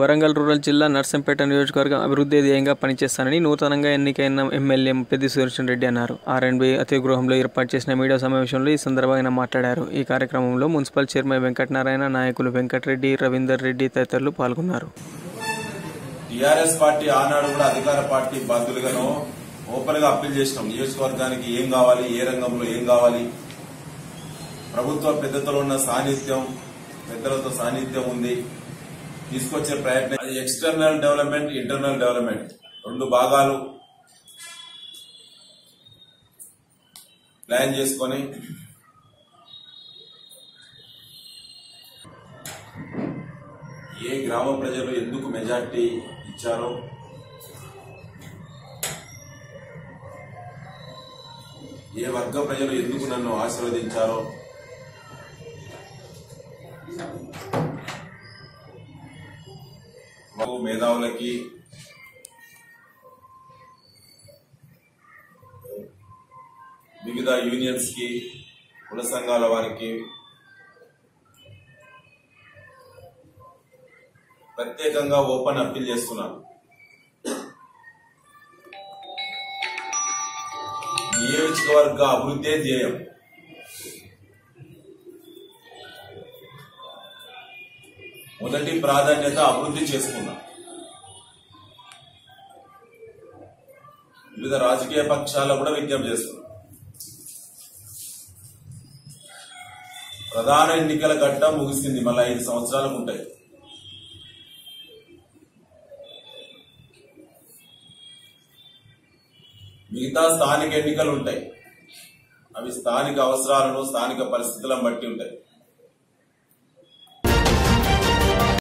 Warangal rural జిల్లా నర్సంపేట నియోజకవర్గం అభివృద్ధి ధ్యేయంగా పనిచేస్తానని నూతనంగా ఎన్నికైన ఎమ్మెల్యే పెద్ది సుదర్శన్ రెడ్డి అన్నారు ఆర్ఎండ్బి అతిథి గృహంలో ఏర్పాటు చేసిన మీడియా సమావేశంలో ఈ సందర్భంగా ఆయన మాట్లాడారు ఈ కార్యక్రమంలో మున్సిపల్ చైర్మన్ వెంకటనారాయణ నాయకులు వెంకటరెడ్డి రవీందర్ రెడ్డి తదితరులు పాల్గొన్నారు టీఆర్ఎస్ పార్టీ ఆనాడు కూడా అధికార పార్టీ బాధ్యులుగాను ఓపెన్ గా అప్పీల్ చేసినాం నియోజకవర్గానికి ఏం కావాలి ఏ రంగంలో ఏం కావాలి ప్రభుత్వ పెద్దలతో ఉన్న సాన్నిధ్యం పెద్దలతో సాన్నిధ్యం ఉంది తీసుకొచ్చే ప్రయత్నం అది ఎక్స్టర్నల్ డెవలప్మెంట్ ఇంటర్నల్ డెవలప్మెంట్ రెండు భాగాలు ప్లాన్ చేసుకొని ఏ గ్రామ ప్రజలు ఎందుకు మెజార్టీ ఇచ్చారో ఏ వర్గ ప్రజలు ఎందుకు నన్ను ఆశీర్వదించారో మాకు మేధావులకి వివిధ యూనియన్స్ కి కుల సంఘాల వారికి ప్రత్యేకంగా ఓపెన్ అప్పీల్ చేస్తున్నాను నియోజకవర్గ అభివృద్ధే ధ్యేయం మొదటి ప్రాధాన్యత అభివృద్ధి చేసుకున్నాం వివిధ రాజకీయ పక్షాలు కూడా విజ్ఞప్తి చేస్తున్నాం ప్రధాన ఎన్నికల ఘట్టం ముగిసింది మళ్ళీ ఐదు సంవత్సరాలకు ఉంటాయి మిగతా స్థానిక ఎన్నికలు ఉంటాయి అవి స్థానిక అవసరాలను స్థానిక పరిస్థితులను బట్టి ఉంటాయి